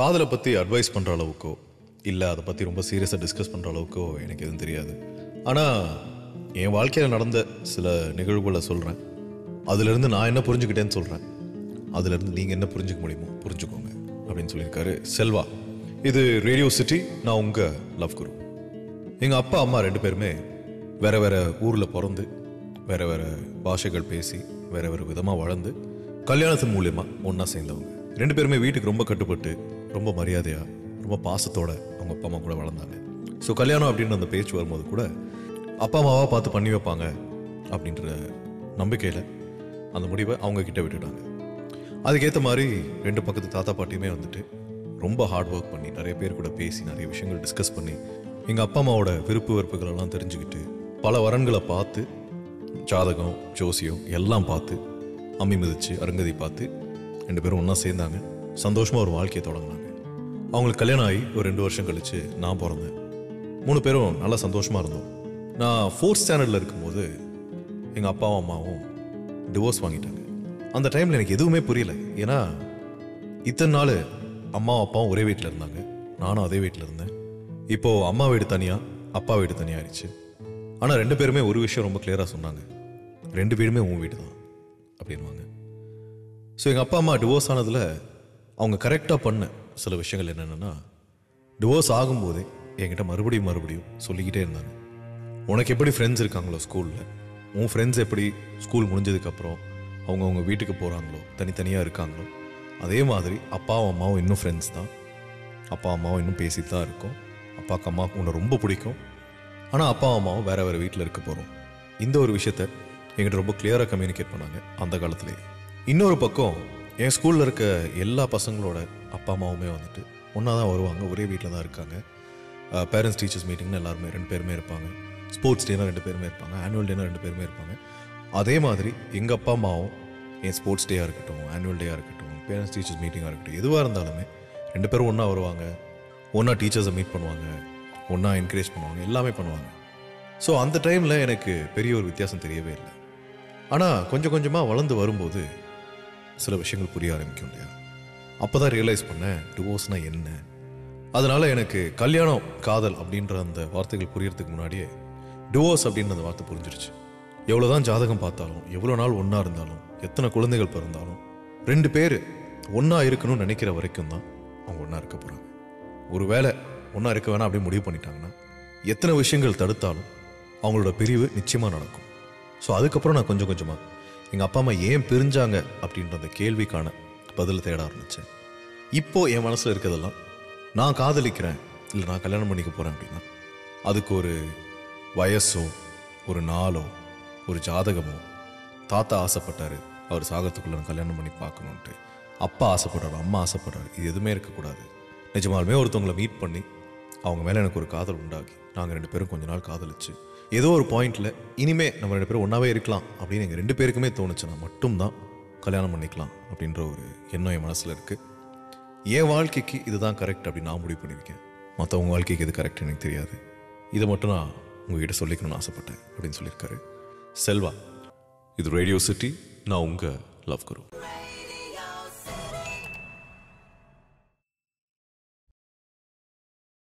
காதலை பற்றி அட்வைஸ் பண்ணுற அளவுக்கோ இல்லை அதை பற்றி ரொம்ப சீரியஸாக டிஸ்கஸ் பண்ணுற அளவுக்கோ எனக்கு எதுவும் தெரியாது ஆனால் என் வாழ்க்கையில் நடந்த சில நிகழ்வுகளை சொல்கிறேன் அதுலேருந்து நான் என்ன புரிஞ்சுக்கிட்டேன்னு சொல்கிறேன் அதுலேருந்து நீங்கள் என்ன புரிஞ்சுக்க முடியுமோ புரிஞ்சுக்கோங்க அப்படின்னு சொல்லியிருக்காரு செல்வா இது ரேடியோ சிட்டி நான் உங்கள் லவ் குரு எங்கள் அப்பா அம்மா ரெண்டு பேருமே வேற வேற ஊரில் பிறந்து வேற வேற பாஷைகள் பேசி வேற வேற விதமாக வளர்ந்து கல்யாணத்தின் மூலியமா ஒன்றா சேர்ந்தவங்க ரெண்டு பேருமே வீட்டுக்கு ரொம்ப கட்டுப்பட்டு ரொம்ப மரியாதையாக ரொம்ப பாசத்தோட அவங்க அப்பா அம்மா கூட வளர்ந்தாங்க ஸோ கல்யாணம் அப்படின்ற அந்த பேச்சு வரும்போது கூட அப்பா அம்மாவா பார்த்து பண்ணி வைப்பாங்க அப்படின்ற நம்பிக்கையில் அந்த முடிவை அவங்க கிட்ட விட்டுட்டாங்க அதுக்கேற்ற மாதிரி ரெண்டு பக்கத்து தாத்தா பாட்டியுமே வந்துட்டு ரொம்ப ஹார்ட் ஒர்க் பண்ணி நிறைய பேர் கூட பேசி நிறைய விஷயங்கள் டிஸ்கஸ் பண்ணி எங்கள் அப்பா அம்மாவோட விருப்பு வெறுப்புகள் எல்லாம் தெரிஞ்சுக்கிட்டு பல வரன்களை பார்த்து ஜாதகம் ஜோசியம் எல்லாம் பார்த்து அம்மி மிதிச்சு அருங்கதி பார்த்து ரெண்டு பேரும் ஒன்றா சேர்ந்தாங்க சந்தோஷமாக ஒரு வாழ்க்கையை தொடங்கினாங்க அவங்களுக்கு கல்யாணம் ஆகி ஒரு ரெண்டு வருஷம் கழிச்சு நான் பிறந்தேன் மூணு பேரும் நல்லா சந்தோஷமாக இருந்தோம் நான் ஃபோர்த் ஸ்டாண்டர்டில் இருக்கும்போது எங்கள் அப்பாவும் அம்மாவும் டிவோர்ஸ் வாங்கிட்டாங்க அந்த டைமில் எனக்கு எதுவுமே புரியல ஏன்னா இத்தனை நாள் அம்மாவும் அப்பாவும் ஒரே வீட்டில் இருந்தாங்க நானும் அதே வீட்டில் இருந்தேன் இப்போ அம்மா வீடு தனியாக அப்பா வீடு தனியாக ஆயிடுச்சு ஆனால் ரெண்டு பேருமே ஒரு விஷயம் ரொம்ப கிளியராக சொன்னாங்க ரெண்டு வீடுமே உன் வீடு தான் அப்படின்வாங்க ஸோ எங்கள் அப்பா அம்மா டிவோர்ஸ் ஆனதில் அவங்க கரெக்டாக பண்ண சில விஷயங்கள் என்னென்னா டிவோர்ஸ் ஆகும்போதே என்கிட்ட மறுபடியும் மறுபடியும் சொல்லிக்கிட்டே இருந்தாங்க உனக்கு எப்படி ஃப்ரெண்ட்ஸ் இருக்காங்களோ ஸ்கூலில் உன் ஃப்ரெண்ட்ஸ் எப்படி ஸ்கூல் முடிஞ்சதுக்கப்புறம் அவங்கவுங்க வீட்டுக்கு போகிறாங்களோ தனித்தனியாக இருக்காங்களோ அதே மாதிரி அப்பாவும் அம்மாவும் இன்னும் ஃப்ரெண்ட்ஸ் தான் அப்பா அம்மாவும் இன்னும் பேசிட்டு தான் இருக்கோம் அப்பாவுக்கு அம்மாவுக்கு உன்னை ரொம்ப பிடிக்கும் ஆனால் அப்பா அம்மாவும் வேற வேற வீட்டில் இருக்க போகிறோம் இந்த ஒரு விஷயத்த என்கிட்ட ரொம்ப கிளியராக கம்யூனிகேட் பண்ணாங்க அந்த காலத்துலேயே இன்னொரு பக்கம் என் ஸ்கூலில் இருக்க எல்லா பசங்களோட அப்பா அம்மாவுமே வந்துட்டு ஒன்றா தான் வருவாங்க ஒரே வீட்டில் தான் இருக்காங்க பேரண்ட்ஸ் டீச்சர்ஸ் மீட்டிங்னு எல்லாருமே ரெண்டு பேருமே இருப்பாங்க ஸ்போர்ட்ஸ் டேனா ரெண்டு பேருமே இருப்பாங்க ஆனுவல் டேனா ரெண்டு பேருமே இருப்பாங்க அதே மாதிரி எங்கள் அப்பா அம்மாவும் என் ஸ்போர்ட்ஸ் டேயாக இருக்கட்டும் ஆனுவல் டேயாக இருக்கட்டும் பேரண்ட்ஸ் டீச்சர்ஸ் மீட்டிங்காக இருக்கட்டும் எதுவாக இருந்தாலுமே ரெண்டு பேரும் ஒன்றா வருவாங்க ஒன்றா டீச்சர்ஸை மீட் பண்ணுவாங்க ஒன்றா என்கரேஜ் பண்ணுவாங்க எல்லாமே பண்ணுவாங்க ஸோ அந்த டைமில் எனக்கு பெரிய ஒரு வித்தியாசம் தெரியவே இல்லை ஆனால் கொஞ்சம் கொஞ்சமாக வளர்ந்து வரும்போது சில விஷயங்கள் புரிய ஆரம்பிக்கும் இல்லையா அப்போ தான் ரியலைஸ் பண்ணேன் டிவோர்ஸ்னால் என்ன அதனால எனக்கு கல்யாணம் காதல் அப்படின்ற அந்த வார்த்தைகள் புரியறதுக்கு முன்னாடியே டிவோர்ஸ் அப்படின்ற அந்த வார்த்தை புரிஞ்சிருச்சு எவ்வளோதான் ஜாதகம் பார்த்தாலும் எவ்வளோ நாள் ஒன்றா இருந்தாலும் எத்தனை குழந்தைகள் பிறந்தாலும் ரெண்டு பேர் ஒன்றா இருக்கணும்னு நினைக்கிற வரைக்கும் தான் அவங்க ஒன்றா இருக்க போகிறாங்க ஒருவேளை ஒன்றா இருக்க வேணாம் அப்படியே முடிவு பண்ணிட்டாங்கன்னா எத்தனை விஷயங்கள் தடுத்தாலும் அவங்களோட பிரிவு நிச்சயமாக நடக்கும் ஸோ அதுக்கப்புறம் நான் கொஞ்சம் கொஞ்சமாக எங்கள் அப்பா அம்மா ஏன் பிரிஞ்சாங்க அப்படின்ற அந்த கேள்விக்கான பதில் தேட ஆரம்பித்தேன் இப்போ என் மனசில் இருக்கிறதெல்லாம் நான் காதலிக்கிறேன் இல்லை நான் கல்யாணம் பண்ணிக்க போகிறேன் அப்படின்னா அதுக்கு ஒரு வயசோ ஒரு நாளோ ஒரு ஜாதகமோ தாத்தா ஆசைப்பட்டாரு அவர் சாகத்துக்குள்ள நான் கல்யாணம் பண்ணி பார்க்கணுன்ட்டு அப்பா ஆசைப்படுறாரு அம்மா ஆசைப்படுறாரு இது எதுவுமே இருக்கக்கூடாது நிஜமாலுமே ஒருத்தவங்களை மீட் பண்ணி அவங்க மேலே எனக்கு ஒரு காதல் உண்டாகி நாங்கள் ரெண்டு பேரும் கொஞ்ச நாள் காதலிச்சு ஏதோ ஒரு பாயிண்ட்ல இனிமே நம்ம ரெண்டு பேரும் ஒன்றாவே இருக்கலாம் அப்படின்னு எங்கள் ரெண்டு பேருக்குமே தோணுச்சுன்னா மட்டும்தான் கல்யாணம் பண்ணிக்கலாம் அப்படின்ற ஒரு எண்ணம் என் மனசில் இருக்குது என் வாழ்க்கைக்கு இதுதான் கரெக்ட் அப்படின்னு நான் முடிவு பண்ணியிருக்கேன் மற்றவங்க வாழ்க்கைக்கு இது கரெக்ட் எனக்கு தெரியாது இதை மட்டும் நான் உங்ககிட்ட சொல்லிக்கணும்னு ஆசைப்பட்டேன் அப்படின்னு சொல்லியிருக்காரு செல்வா இது ரேடியோ சிட்டி நான் உங்கள் லவ் குரு